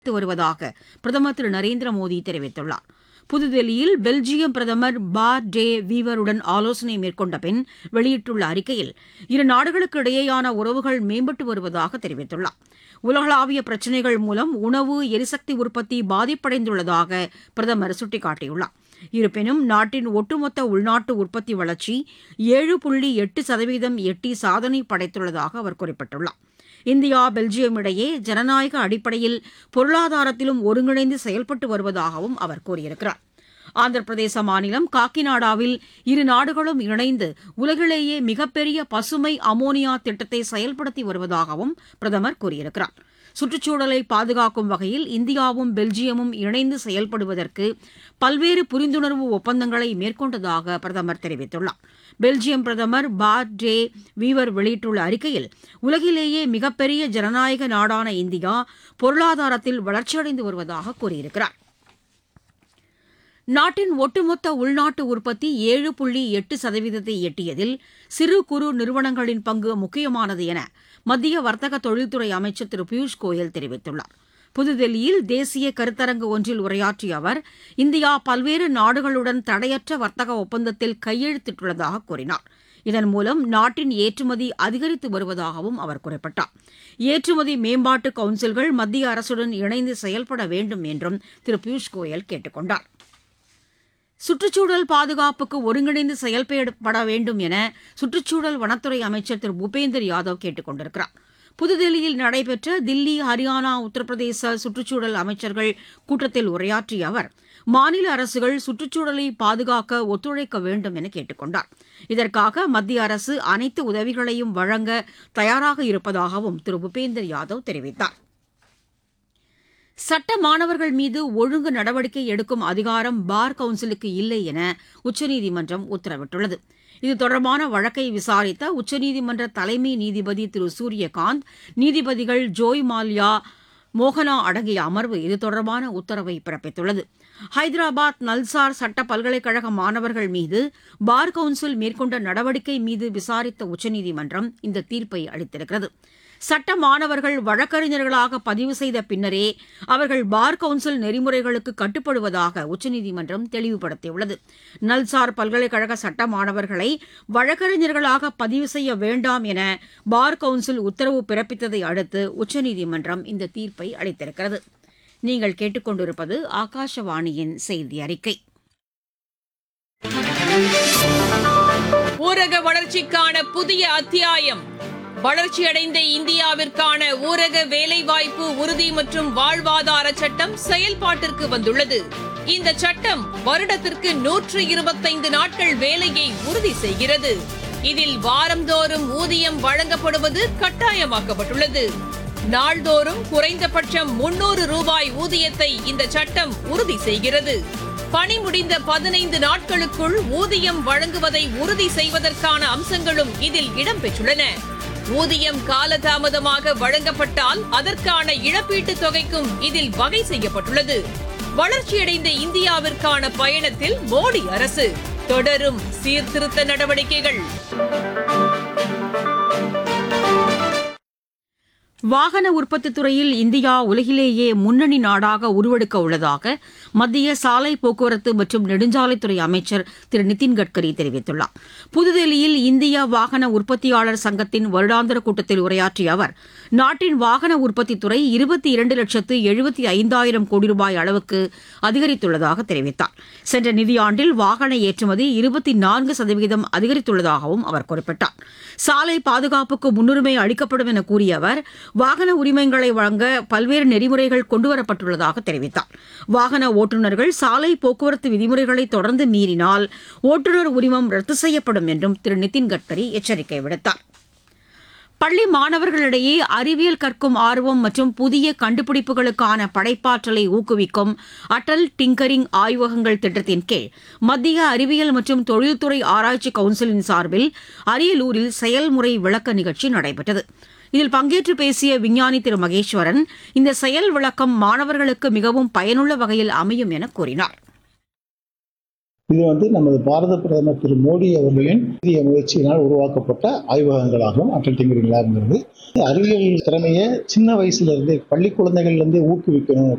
எடுத்து வருவதாக பிரதமர் திரு நரேந்திர மோடி தெரிவித்துள்ளார் புதுதில்லியில் பெல்ஜியம் பிரதமர் பார் டே வீவருடன் ஆலோசனை மேற்கொண்ட பின் வெளியிட்டுள்ள அறிக்கையில் இரு நாடுகளுக்கு இடையேயான உறவுகள் மேம்பட்டு வருவதாக தெரிவித்துள்ளார் உலகளாவிய பிரச்சினைகள் மூலம் உணவு எரிசக்தி உற்பத்தி பாதிப்படைந்துள்ளதாக பிரதமர் சுட்டிக்காட்டியுள்ளார் இருப்பினும் நாட்டின் ஒட்டுமொத்த உள்நாட்டு உற்பத்தி வளர்ச்சி ஏழு புள்ளி எட்டு சதவீதம் எட்டி சாதனை படைத்துள்ளதாக அவர் குறிப்பிட்டுள்ளார் இந்தியா பெல்ஜியம் இடையே ஜனநாயக அடிப்படையில் பொருளாதாரத்திலும் ஒருங்கிணைந்து செயல்பட்டு வருவதாகவும் அவர் கூறியிருக்கிறார் ஆந்திர பிரதேச மாநிலம் காக்கிநாடாவில் இரு நாடுகளும் இணைந்து உலகிலேயே மிகப்பெரிய பசுமை அமோனியா திட்டத்தை செயல்படுத்தி வருவதாகவும் பிரதமர் கூறியிருக்கிறார் சுற்றுச்சூழலை பாதுகாக்கும் வகையில் இந்தியாவும் பெல்ஜியமும் இணைந்து செயல்படுவதற்கு பல்வேறு புரிந்துணர்வு ஒப்பந்தங்களை மேற்கொண்டதாக பிரதமர் தெரிவித்துள்ளார் பெல்ஜியம் பிரதமர் பார் டே வீவர் வெளியிட்டுள்ள அறிக்கையில் உலகிலேயே மிகப்பெரிய ஜனநாயக நாடான இந்தியா பொருளாதாரத்தில் வளர்ச்சியடைந்து வருவதாக கூறியிருக்கிறார் நாட்டின் ஒட்டுமொத்த உள்நாட்டு உற்பத்தி ஏழு புள்ளி எட்டு சதவீதத்தை எட்டியதில் சிறு குறு நிறுவனங்களின் பங்கு முக்கியமானது என மத்திய வர்த்தக தொழில்துறை அமைச்சர் திரு பியூஷ் கோயல் தெரிவித்துள்ளார் புதுதில்லியில் தேசிய கருத்தரங்கு ஒன்றில் உரையாற்றிய அவர் இந்தியா பல்வேறு நாடுகளுடன் தடையற்ற வர்த்தக ஒப்பந்தத்தில் கையெழுத்திட்டுள்ளதாக கூறினார் இதன் மூலம் நாட்டின் ஏற்றுமதி அதிகரித்து வருவதாகவும் அவர் குறிப்பிட்டார் ஏற்றுமதி மேம்பாட்டு கவுன்சில்கள் மத்திய அரசுடன் இணைந்து செயல்பட வேண்டும் என்றும் திரு பியூஷ் கோயல் கேட்டுக் கொண்டார் சுற்றுச்சூழல் பாதுகாப்புக்கு ஒருங்கிணைந்து செயல்பட வேண்டும் என சுற்றுச்சூழல் வனத்துறை அமைச்சர் திரு பூபேந்தர் யாதவ் கேட்டுக் கொண்டிருக்கிறார் புதுதில்லியில் நடைபெற்ற தில்லி ஹரியானா உத்தரப்பிரதேச சுற்றுச்சூழல் அமைச்சர்கள் கூட்டத்தில் உரையாற்றிய அவர் மாநில அரசுகள் சுற்றுச்சூழலை பாதுகாக்க ஒத்துழைக்க வேண்டும் என கேட்டுக் கொண்டார் இதற்காக மத்திய அரசு அனைத்து உதவிகளையும் வழங்க தயாராக இருப்பதாகவும் திரு பூபேந்தர் யாதவ் தெரிவித்தார் சட்ட மாணவர்கள் மீது ஒழுங்கு நடவடிக்கை எடுக்கும் அதிகாரம் பார் கவுன்சிலுக்கு இல்லை என உச்சநீதிமன்றம் உத்தரவிட்டுள்ளது இது தொடர்பான வழக்கை விசாரித்த உச்சநீதிமன்ற தலைமை நீதிபதி திரு சூரியகாந்த் நீதிபதிகள் ஜோய் மால்யா மோகனா அடங்கிய அமர்வு இது தொடர்பான உத்தரவை பிறப்பித்துள்ளது ஹைதராபாத் நல்சார் சட்ட பல்கலைக்கழக மாணவர்கள் மீது பார் கவுன்சில் மேற்கொண்ட நடவடிக்கை மீது விசாரித்த உச்சநீதிமன்றம் இந்த தீர்ப்பை அளித்திருக்கிறது சட்ட மாணவர்கள் வழக்கறிஞர்களாக பதிவு செய்த பின்னரே அவர்கள் பார் கவுன்சில் நெறிமுறைகளுக்கு கட்டுப்படுவதாக உச்சநீதிமன்றம் தெளிவுபடுத்தியுள்ளது நல்சார் பல்கலைக்கழக சட்ட மாணவர்களை வழக்கறிஞர்களாக பதிவு செய்ய வேண்டாம் என பார் கவுன்சில் உத்தரவு பிறப்பித்ததை அடுத்து உச்சநீதிமன்றம் இந்த தீர்ப்பை அளித்திருக்கிறது நீங்கள் கேட்டுக்கொண்டிருப்பது ஆகாஷவாணியின் செய்தி அறிக்கை ஊரக வளர்ச்சிக்கான புதிய அத்தியாயம் வளர்ச்சியடைந்த இந்தியாவிற்கான ஊரக வேலைவாய்ப்பு உறுதி மற்றும் வாழ்வாதார சட்டம் செயல்பாட்டிற்கு வந்துள்ளது இந்த சட்டம் வருடத்திற்கு நூற்று இருபத்தைந்து நாட்கள் வேலையை உறுதி செய்கிறது இதில் வாரந்தோறும் ஊதியம் வழங்கப்படுவது கட்டாயமாக்கப்பட்டுள்ளது நாள்தோறும் குறைந்தபட்சம் முன்னூறு ரூபாய் ஊதியத்தை இந்த சட்டம் உறுதி செய்கிறது பணி முடிந்த பதினைந்து நாட்களுக்குள் ஊதியம் வழங்குவதை உறுதி செய்வதற்கான அம்சங்களும் இதில் இடம்பெற்றுள்ளன ஊதியம் காலதாமதமாக வழங்கப்பட்டால் அதற்கான இழப்பீட்டுத் தொகைக்கும் இதில் வகை செய்யப்பட்டுள்ளது வளர்ச்சியடைந்த இந்தியாவிற்கான பயணத்தில் மோடி அரசு தொடரும் சீர்திருத்த நடவடிக்கைகள் வாகன உற்பத்தித் துறையில் இந்தியா உலகிலேயே முன்னணி நாடாக உருவெடுக்க உள்ளதாக மத்திய சாலை போக்குவரத்து மற்றும் நெடுஞ்சாலைத்துறை அமைச்சர் திரு நிதின் கட்கரி தெரிவித்துள்ளார் புதுதில்லியில் இந்திய வாகன உற்பத்தியாளர் சங்கத்தின் வருடாந்திர கூட்டத்தில் உரையாற்றிய அவர் நாட்டின் வாகன உற்பத்தித் துறை இருபத்தி இரண்டு லட்சத்து எழுபத்தி ஐந்தாயிரம் கோடி ரூபாய் அளவுக்கு அதிகரித்துள்ளதாக தெரிவித்தார் சென்ற நிதியாண்டில் வாகன ஏற்றுமதி இருபத்தி நான்கு சதவீதம் அதிகரித்துள்ளதாகவும் அவர் குறிப்பிட்டார் சாலை பாதுகாப்புக்கு முன்னுரிமை அளிக்கப்படும் என கூறிய அவர் வாகன உரிமங்களை வழங்க பல்வேறு நெறிமுறைகள் கொண்டுவரப்பட்டுள்ளதாக தெரிவித்தார் வாகன ஓட்டுநர்கள் சாலை போக்குவரத்து விதிமுறைகளை தொடர்ந்து மீறினால் ஓட்டுநர் உரிமம் ரத்து செய்யப்படும் என்றும் திரு நிதின் கட்கரி எச்சரிக்கை விடுத்தார் பள்ளி மாணவர்களிடையே அறிவியல் கற்கும் ஆர்வம் மற்றும் புதிய கண்டுபிடிப்புகளுக்கான படைப்பாற்றலை ஊக்குவிக்கும் அடல் டிங்கரிங் ஆய்வகங்கள் திட்டத்தின் கீழ் மத்திய அறிவியல் மற்றும் தொழில்துறை ஆராய்ச்சி கவுன்சிலின் சார்பில் அரியலூரில் செயல்முறை விளக்க நிகழ்ச்சி நடைபெற்றது இதில் பங்கேற்று பேசிய விஞ்ஞானி திரு மகேஸ்வரன் இந்த செயல் விளக்கம் மாணவர்களுக்கு மிகவும் பயனுள்ள வகையில் அமையும் என கூறினார் இது வந்து நமது பாரத பிரதமர் திரு மோடி அவர்களின் புதிய முயற்சியினால் உருவாக்கப்பட்ட ஆய்வகங்களாகும் அட்டல் டிங்கரிங் லேப்ங்கிறது அறிவியல் திறமையை சின்ன வயசுல இருந்தே பள்ளி குழந்தைகள்ல இருந்தே ஊக்குவிக்கணும்